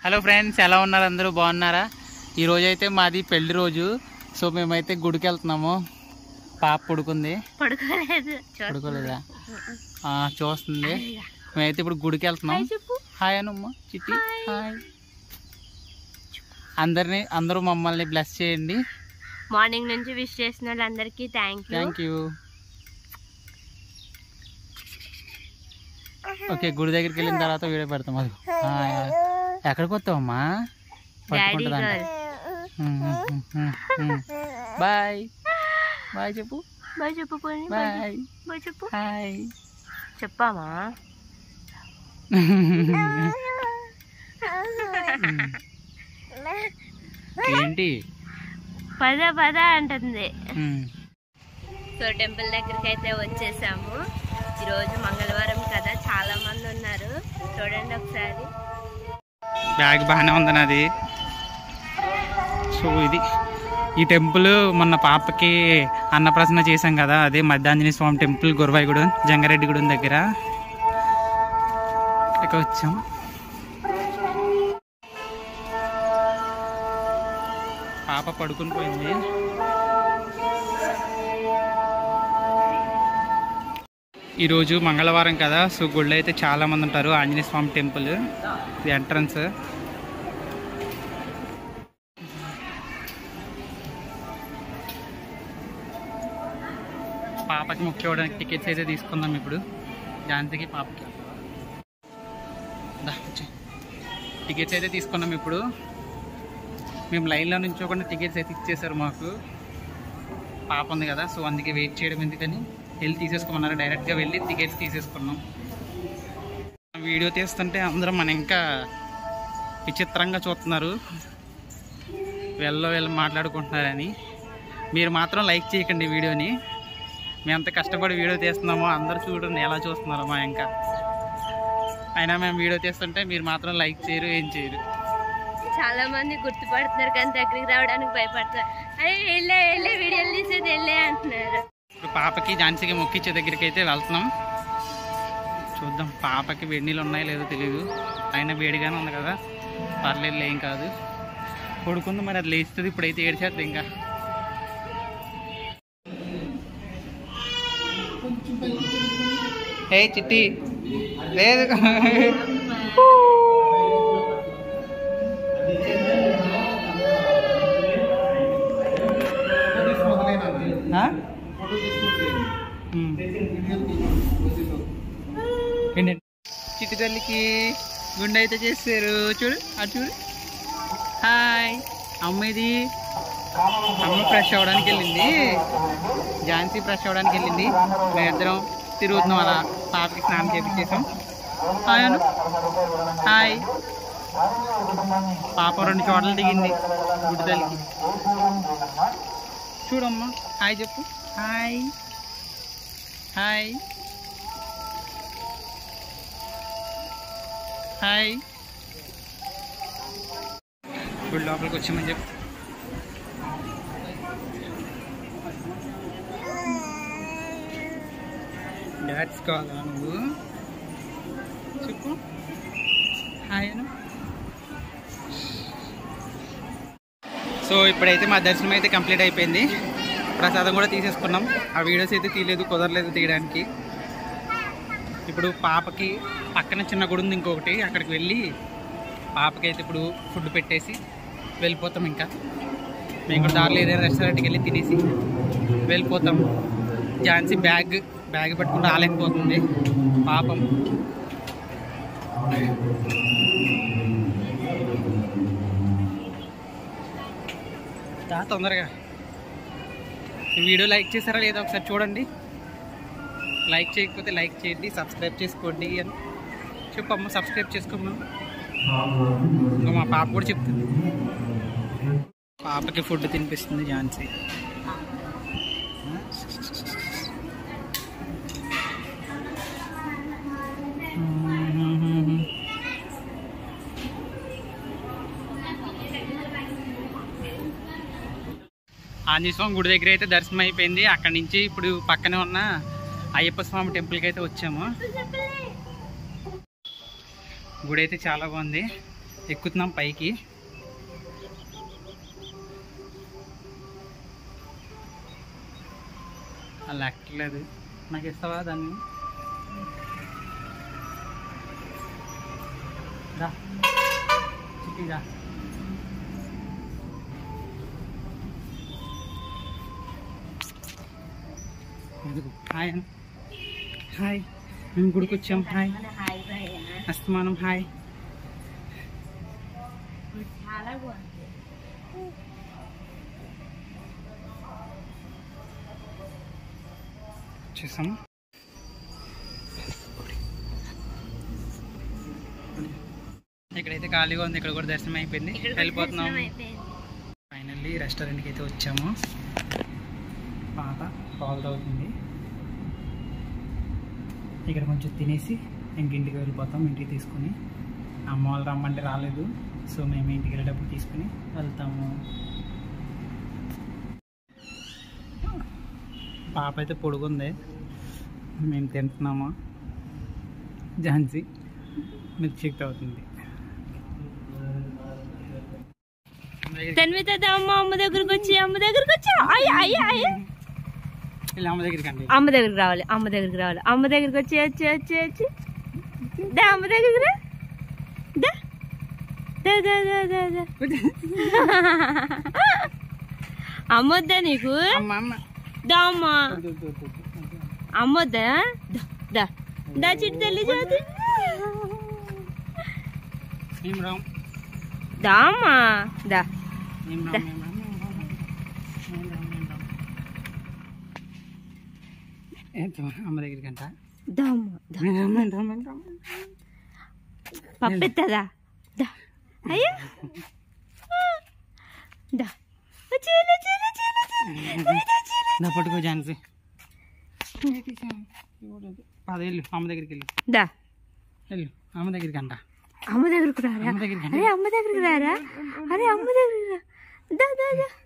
Hello friends ఎలా ఉన్నారు అందరూ బాగున్నారా ఈ రోజు అయితే మాది పెళ్లి రోజు సో మేమైతే గుడికి వెళ్తున్నాము పాప పడుకుంది పడుకోలేదు పడుకోలేదా ఆ, చూస్తుంది మేమైతే ఇప్పుడు గుడికి వెళ్తున్నాం చెప్పు హాయ్ అనమ్మ చిట్టి హాయ్ అందరినీ అందరూ మమ్మల్ని బ్లెస్ చేయండి మార్నింగ్ నుంచి విష్ చేసిన వాళ్ళందరికీ thank you thank you okay గుడి దగ్గరికి వెళ్ళిన తర్వాత వీడియో పెడతాం అది హాయ్ హాయ్. ఎక్కడికి వస్తావమ్మా డాడీ పట్టుకుంటుందంట గర్ల్ బాయ్ బాయ్ చెప్పు బాయ్ చెప్పు పోనీ బాయ్ బాయ్ చెప్పు హాయ్ చెప్పామా ఏంటి పద పద అంటుంది ఉమ్. సో టెంపుల్ దగ్గరికి అయితే వచ్చేసాము ఈరోజు మంగళవారం కదా చాలా మంది ఉన్నారు చూడండి ఒకసారి బ్యాగ్ బాగానే ఉంది నాది సో ఇది ఈ టెంపుల్ మొన్న పాపకి అన్నప్రసన్న చేశాం కదా అదే మధ్యాంజనేయ స్వామి టెంపుల్ గురవాయిగూడెం జంగారెడ్డిగూడెం దగ్గర ఇక్కడ వచ్చాం పాప పడుకుని పోయింది ఈరోజు మంగళవారం కదా సో గుళ్ళు అయితే చాలా మంది ఉంటారు ఆంజనేయ స్వామి టెంపుల్ ఇది ఎంట్రన్స్ పాపకి ముఖ్య ఇవ్వడానికి టికెట్స్ అయితే తీసుకుందాం ఇప్పుడు ఝాన్సీకి పాపకి దా, వచ్చేయ్. టికెట్స్ అయితే తీసుకున్నాం ఇప్పుడు మేము లైన్లో నుంచోకుండా టికెట్స్ అయితే ఇచ్చేసారు మాకు పాప ఉంది కదా సో అందుకే వెయిట్ చేయడం ఎందుకని వెళ్ళి తీసేసుకోమన్నారు డైరెక్ట్గా వెళ్ళి టికెట్స్ తీసేసుకున్నాం వీడియో తీస్తుంటే అందరం మన ఇంకా విచిత్రంగా చూస్తున్నారు వెళ్ళ వెళ్ళి మాట్లాడుకుంటున్నారని మీరు మాత్రం లైక్ చేయకండి వీడియోని మేము ఎంత కష్టపడి వీడియో తీస్తున్నామో అందరు చూడండి ఎలా చూస్తున్నారో మా ఇంకా అయినా మేము వీడియో తీస్తుంటే మీరు మాత్రం లైక్ చేయరు ఏం చేయరు చాలా మంది గుర్తుపడుతున్నారు కానీ దగ్గరికి రావడానికి భయపడతారు అరే వెళ్ళే వెళ్ళే వీడియోలు తీసేది వెళ్ళే అంటున్నారు ఇప్పుడు పాపకి ఝాన్సీకి మొక్కిచ్చే దగ్గరికి అయితే వెళ్తున్నాం చూద్దాం పాపకి వేడి నీళ్ళు ఉన్నాయో లేదో తెలియదు అయినా వేడిగానే ఉంది కదా పర్లేదు ఏం కాదు పడుకుంది మరి అది లేస్తుంది ఇప్పుడైతే ఏడ్చేస్తుంది ఇంకా ఏ చిట్టి లేదు ఆ? ఉమ్. ఏంటండి చిట్టి తల్లికి గుండె అయితే చేస్తారు చూడు అటు చూడు హాయ్ అమ్మ ఇది అమ్మ ఫ్రెష్ అవ్వడానికి వెళ్ళింది ఝాన్సీ ఫ్రెష్ అవ్వడానికి వెళ్ళింది మేమిద్దరం తిరుగుతున్నాం అలా పాపకి స్నానం చేపించేసాం హాయ్ అను హాయ్ పాప రెండు చోట్ల దిగింది గుడి తల్లికి చూడమ్మా హాయ్ చెప్పు హాయ్ హాయ్ హాయ్ ఇప్పుడు లోపలికి వచ్చామని చెప్పు డాట్స్ కావాలా నువ్వు చెప్పు హాయ్ అను సో ఇప్పుడైతే మా దర్శనం అయితే కంప్లీట్ అయిపోయింది ప్రసాదం కూడా తీసేసుకున్నాం ఆ వీడియోస్ అయితే తీయలేదు కుదరలేదు తీయడానికి ఇప్పుడు పాపకి పక్కన చిన్న గుడి ఉంది ఇంకొకటి అక్కడికి వెళ్ళి పాపకి అయితే ఇప్పుడు ఫుడ్ పెట్టేసి వెళ్ళిపోతాం ఇంకా మేము కూడా దారిలో ఏదైనా రెస్టారెంట్కి వెళ్ళి తినేసి వెళ్ళిపోతాం ఝాన్సీ బ్యాగ్ బ్యాగ్ పెట్టుకుంటూ రాలేకపోతుంది పాపం దా తొందరగా ఈ వీడియో లైక్ చేశారా లేదా ఒకసారి చూడండి లైక్ చేయకపోతే లైక్ చేయండి సబ్స్క్రైబ్ చేసుకోండి అని చెప్పమ్మ సబ్స్క్రైబ్ చేసుకోమ్మా ఇంకా మా పాప కూడా చెప్తుంది పాపకి ఫుడ్ తినిపిస్తుంది ఝాన్సీ ఆంజనేయ స్వామి గుడి దగ్గర అయితే దర్శనం అయిపోయింది అక్కడి నుంచి ఇప్పుడు పక్కనే ఉన్న అయ్యప్ప స్వామి టెంపుల్కి అయితే వచ్చాము గుడి అయితే చాలా బాగుంది ఎక్కుతున్నాం పైకి అలా ఎక్కలేదు నాకు ఇస్తావా దాన్ని రా చిట్టి రా ఇదిగో, హాయ్ అన్న. హాయ్ మేము గుడికి వచ్చాం హాయ్ హాయ్ బాయ్ అస్తమానం హాయ్ చాలా బాగుంది చూసాము ఇక్కడైతే ఖాళీగా ఉంది ఇక్కడ కూడా దర్శనం అయిపోయింది ఇక్కడ కూడా వెళ్ళిపోతున్నాం దర్శనం అయిపోయింది. ఫైనల్లీ రెస్టారెంట్కి అయితే వచ్చాము పాత పాలు తాగుతుంది ఇక్కడ కొంచెం తినేసి ఇంక ఇంటికి వెళ్ళిపోతాం ఇంటికి తీసుకుని అమ్మ వాళ్ళు రమ్మంటే రాలేదు సో మేము ఇంటికి వెళ్ళేటప్పుడు తీసుకుని వెళ్తాము పాప అయితే పొడుగుంది మేము తింటున్నాము ఝాన్సీ మిల్క్ షేక్ తాగుతుంది తన్విత అమ్మ అమ్మ దగ్గరకు వచ్చి అమ్మ దగ్గరకు వచ్చి అయ్య అయ్య అయ్య ఇలా అమ్మ దగ్గరికి అండి అమ్మ దగ్గరికి రావాలి అమ్మ దగ్గరికి రావాలి అమ్మ దగ్గరికి వచ్చి వచ్చి వచ్చి వచ్చి దా అమ్మ దగ్గరికి రా దా దా దా దా దా దా అమ్మ వద్దా నీకు అమ్మ అమ్మ దా అమ్మ వద్దు, వద్దు, వద్దు, వద్దు. అమ్మ వద్దా దా దా దా చిట్టి తల్లి చదువు ఏం రామ్ దా అమ్మ దా ఏం రామ్ ఏం రామ్ ఏం రామ్ ఏం రామ్ ఏం రామ్ ఏంటో అమ్మ దగ్గరికి అంట దా అమ్మ దా ఏం రామ్ ఏం రామ్ ఏం రామ్ పప్పెత్తదా దా అయ్యా దా చీల చీల చీల నా పట్టుకో ఝాన్సీ పదేళ్ళు అమ్మ దగ్గరికి వెళ్ళు దా వెళ్ళు అమ్మ దగ్గరికి అంట అమ్మ దగ్గరకు రారా అమ్మ దగ్గరికి అరే అమ్మ దగ్గరికి రారా అరే అమ్మ దగ్గరికి రా దా దా దా